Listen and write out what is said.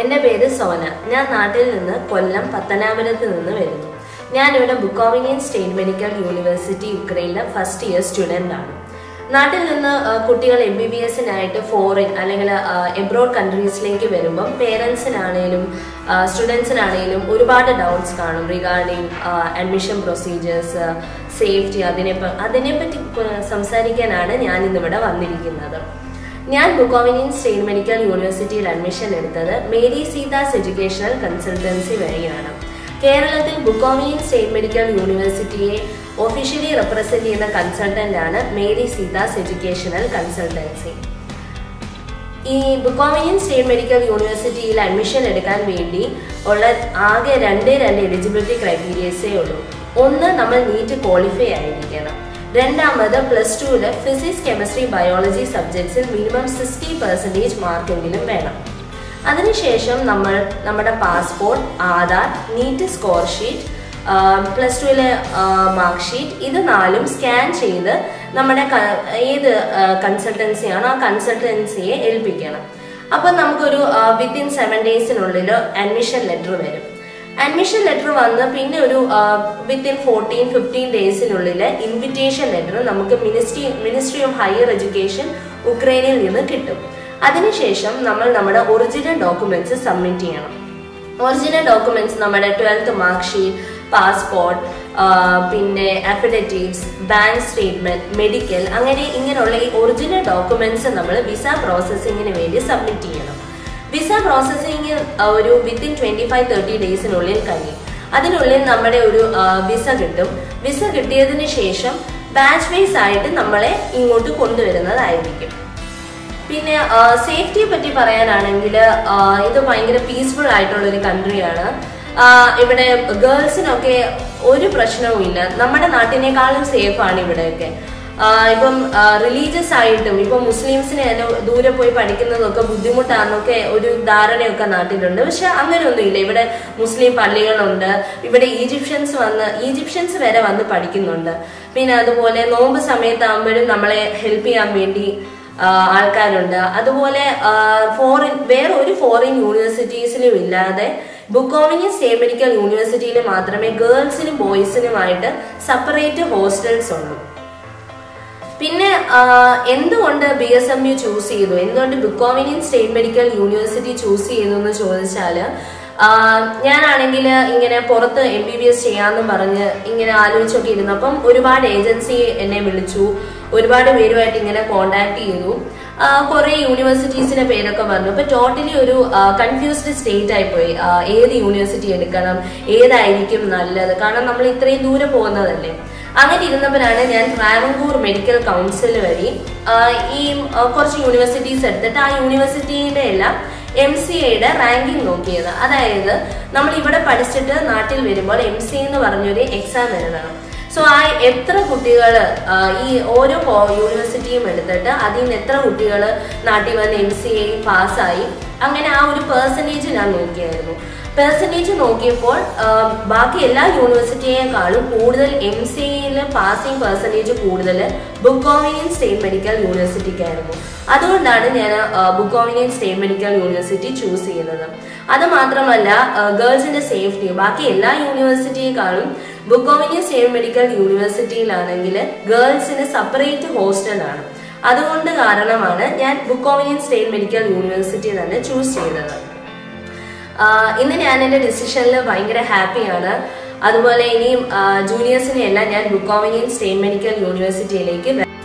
എൻ്റെ പേര് സോന ഞാൻ നാട്ടിൽ നിന്ന് കൊല്ലം പത്തനാപുരത്ത് നിന്ന് വരുന്നു ഞാനിവിടെ ബുക്കോവിനിയൻ സ്റ്റേറ്റ് മെഡിക്കൽ യൂണിവേഴ്സിറ്റി യുക്രൈനിലെ ഫസ്റ്റ് ഇയർ സ്റ്റുഡൻ്റ് ആണ് നാട്ടിൽ നിന്ന് ആ, കുട്ടികൾ എം ബി ബി എസിനായിട്ട് ഫോറിൻ അല്ലെങ്കിൽ എബ്രോഡ് കൺട്രീസിലേക്ക് വരുമ്പം പേരൻസിനാണേലും സ്റ്റുഡൻസിനാണേലും ഒരുപാട് ഡൗട്ട്സ് കാണും റിഗാർഡിങ് അഡ്മിഷൻ പ്രൊസീജിയേഴ്സ് സേഫ്റ്റി അതിനെ പ- അതിനെപ്പറ്റി പ- സംസാരിക്കാനാണ് ഞാൻ ഇന്നിവിടെ വന്നിരിക്കുന്നത് ഞാൻ ബുക്കോവിനിയൻ സ്റ്റേറ്റ് മെഡിക്കൽ യൂണിവേഴ്സിറ്റിയിൽ അഡ്മിഷൻ എടുത്തത് മേരി സീതാസ് എഡ്യൂക്കേഷണൽ കൺസൾട്ടൻസി വഴിയാണ് കേരളത്തിൽ ബുക്കോവിനിയൻ സ്റ്റേറ്റ് മെഡിക്കൽ യൂണിവേഴ്സിറ്റിയെ ഒഫീഷ്യലി റെപ്രസെന്റ് ചെയ്യുന്ന കൺസൾട്ടന്റ് ആണ് മേരി സീതാസ് എഡ്യൂക്കേഷണൽ കൺസൾട്ടൻസി ഈ ബുക്കോവിനിയൻ സ്റ്റേറ്റ് മെഡിക്കൽ യൂണിവേഴ്സിറ്റിയിൽ അഡ്മിഷൻ എടുക്കാൻ വേണ്ടി ഉള്ള ആകെ രണ്ട് രണ്ട് എലിജിബിലിറ്റി ക്രൈറ്റീരിയസേ ഉള്ളൂ ഒന്ന് നമ്മൾ നീറ്റ് ക്വാളിഫൈ ആയിരിക്കണം രണ്ടാമത് പ്ലസ് ടുവില് ഫിസിക്സ് കെമിസ്ട്രി ബയോളജി സബ്ജക്ട്സിൽ മിനിമം സിക്സ്റ്റി പെർസെൻറ്റേജ് മാർക്കെങ്കിലും വേണം അതിനുശേഷം നമ്മൾ നമ്മുടെ passport Aadhaar NEET score sheet plus ടുവിലെ മാർക്ക് ഷീറ്റ് ഇത് നാലും സ്കാൻ ചെയ്ത് നമ്മുടെ ക- ഏത് കൺസൾട്ടൻസിയാണോ ആ കൺസൾട്ടൻസിയെ ഏൽപ്പിക്കണം അപ്പം നമുക്കൊരു വിത്തിൻ സെവൻ ഡേയ്സിനുള്ളിൽ അഡ്മിഷൻ ലെറ്റർ വരും അഡ്മിഷൻ ലെറ്റർ വന്ന് പിന്നെ ഒരു വിത്തിൻ ഫോർട്ടീൻ ഫിഫ്റ്റീൻ ഡേയ്സിനുള്ളിൽ ഇൻവിറ്റേഷൻ ലെറ്റർ നമുക്ക് ministry ministry of higher education ഉക്രൈനിൽ നിന്ന് കിട്ടും അതിനുശേഷം നമ്മൾ നമ്മുടെ ഒറിജിനൽ ഡോക്യുമെന്റ്സ് സബ്മിറ്റ് ചെയ്യണം ഒറിജിനൽ ഡോക്യുമെന്റ്സ് നമ്മുടെ ട്വൽത്ത് മാർക്ക് ഷീറ്റ് പാസ്പോർട്ട് പിന്നെ അഫിഡറ്റീവ്സ് ബാങ്ക് സ്റ്റേറ്റ്മെന്റ് മെഡിക്കൽ അങ്ങനെ ഇങ്ങനെയുള്ള ഈ ഒറിജിനൽ ഡോക്യുമെന്റ്സ് നമ്മൾ വിസ പ്രോസസ്സിങ്ങിന് വേണ്ടി സബ്മിറ്റ് ചെയ്യണം വിസ പ്രോസസ്സിങ് ഒരു വിത്തിൻ ട്വന്റി ഫൈവ് തേർട്ടി ഡേയ്സിനുള്ളിൽ കഴിയും അതിനുള്ളിൽ നമ്മുടെ ഒരു വിസ കിട്ടും വിസ കിട്ടിയതിന് ശേഷം ബാച്ച് വൈസ് ആയിട്ട് നമ്മളെ ഇങ്ങോട്ട് കൊണ്ടുവരുന്നതായിരിക്കും പിന്നെ സേഫ്റ്റിയെ പറ്റി പറയാനാണെങ്കിൽ ഇത് ഭയങ്കര പീസ്ഫുൾ ആയിട്ടുള്ള ഒരു കൺട്രിയാണ് ഇവിടെ ഗേൾസിനൊക്കെ ഒരു പ്രശ്നവും ഇല്ല നമ്മുടെ നാട്ടിനേക്കാളും സേഫ് ആണ് ഇവിടെയൊക്കെ ആ, ഇപ്പം റിലീജിയസ് ആയിട്ടും ഇപ്പം മുസ്ലിംസിനെ തന്നെ ദൂരെ പോയി പഠിക്കുന്നതൊക്കെ ബുദ്ധിമുട്ടാണെന്നൊക്കെ ഒരു ധാരണയൊക്കെ നാട്ടിലുണ്ട് പക്ഷെ അങ്ങനെയൊന്നും ഇല്ല ഇവിടെ മുസ്ലിം പള്ളികളുണ്ട് ഇവിടെ ഈജിപ്ഷ്യൻസ് വന്ന് ഈജിപ്ഷ്യൻസ് വരെ വന്ന് പഠിക്കുന്നുണ്ട് പിന്നെ അതുപോലെ നോമ്പ് സമയത്താകുമ്പോഴും നമ്മളെ ഹെൽപ്പ് ചെയ്യാൻ വേണ്ടി ആ, ആൾക്കാരുണ്ട് അതുപോലെ ആ, ഫോറിൻ വേറെ ഒരു ഫോറിൻ യൂണിവേഴ്സിറ്റീസിലും ഇല്ലാതെ ബുക്കോമിനി സ്റ്റേറ്റ് മെഡിക്കൽ യൂണിവേഴ്സിറ്റിയിൽ മാത്രമേ ഗേൾസിനും ബോയ്സിനുമായിട്ട് സെപ്പറേറ്റ് ഹോസ്റ്റൽസ് ഉള്ളൂ പിന്നെ ആ, എന്തുകൊണ്ട് B S M U choose ചെയ്തു എന്തുകൊണ്ട് Bukovinian State Medical University choose ചെയ്തു എന്ന് ചോദിച്ചാൽ ഞാനാണെങ്കിൽ ഇങ്ങനെ പുറത്ത് എം ബി ബി എസ് ചെയ്യാമെന്നും പറഞ്ഞ് ഇങ്ങനെ ആലോചിച്ചൊക്കെ ഇരുന്നപ്പം ഒരുപാട് ഏജൻസി എന്നെ വിളിച്ചു ഒരുപാട് പേരുമായിട്ട് ഇങ്ങനെ കോണ്ടാക്ട് ചെയ്തു ആ, കുറേ യൂണിവേഴ്സിറ്റീസിന്റെ പേരൊക്കെ പറഞ്ഞു അപ്പൊ ടോട്ടലി ഒരു കൺഫ്യൂസ്ഡ് സ്റ്റേറ്റ് ആയിപ്പോയി ആ, ഏത് യൂണിവേഴ്സിറ്റി എടുക്കണം ഏതായിരിക്കും നല്ലത് കാരണം നമ്മൾ ഇത്രയും ദൂരെ പോകുന്നതല്ലേ അങ്ങനെ ഇരുന്നപ്പോഴാണ് ഞാൻ ട്രാവൻകൂർ മെഡിക്കൽ കൗൺസിൽ വഴി ആ, ഈ ആ, കുറച്ച് യൂണിവേഴ്സിറ്റീസ് എടുത്തിട്ട് ആ യൂണിവേഴ്സിറ്റിയുടെ എല്ലാം എം സി എയുടെ റാങ്കിങ് നോക്കിയത് അതായത് നമ്മൾ ഇവിടെ പഠിച്ചിട്ട് നാട്ടിൽ വരുമ്പോൾ എം സി എന്ന് പറഞ്ഞൊരു എക്സാം എഴുതണം സോ ആ എത്ര കുട്ടികൾ ഈ ഓരോ കോ- യൂണിവേഴ്സിറ്റിയും എടുത്തിട്ട് അതിൽ നിന്ന് എത്ര കുട്ടികൾ നാട്ടിൽ വന്ന് എം സി എ പാസ്സായി അങ്ങനെ ആ ഒരു പേഴ്സൻറ്റേജ് ഞാൻ നോക്കിയായിരുന്നു പെർസെൻറ്റേജ് നോക്കിയപ്പോൾ ആ, ബാക്കി എല്ലാ യൂണിവേഴ്സിറ്റിയേക്കാളും കൂടുതൽ എം സി എയിൽ പാസിംഗ് പെർസെൻറ്റേജ് കൂടുതൽ ബുക്കോമിനിയൻ സ്റ്റേറ്റ് മെഡിക്കൽ യൂണിവേഴ്സിറ്റിക്കായിരുന്നു അതുകൊണ്ടാണ് ഞാൻ Bukovinian State Medical University choose ചെയ്യുന്നത് അത് മാത്രമല്ല ഗേൾസിന്റെ സേഫ്റ്റി ബാക്കി എല്ലാ യൂണിവേഴ്സിറ്റിയേക്കാളും ബുക്കോമിനിയൻ സ്റ്റേറ്റ് മെഡിക്കൽ യൂണിവേഴ്സിറ്റിയിലാണെങ്കിൽ ഗേൾസിന് സെപ്പറേറ്റ് ഹോസ്റ്റലാണ് അതുകൊണ്ട് കാരണമാണ് ഞാൻ ബുക്കോമിനിയൻ സ്റ്റേറ്റ് മെഡിക്കൽ യൂണിവേഴ്സിറ്റി തന്നെ ചൂസ് ചെയ്തത് ആഹ് ഇന്ന് ഞാൻ എൻ്റെ ഡിസിഷനിൽ ഭയങ്കര ഹാപ്പിയാണ് അതുപോലെ ഇനിയും ജൂനിയേഴ്സിനെ എല്ലാം ഞാൻ ബുക്കോമിനിയൻ സ്റ്റേറ്റ് മെഡിക്കൽ യൂണിവേഴ്സിറ്റിയിലേക്ക്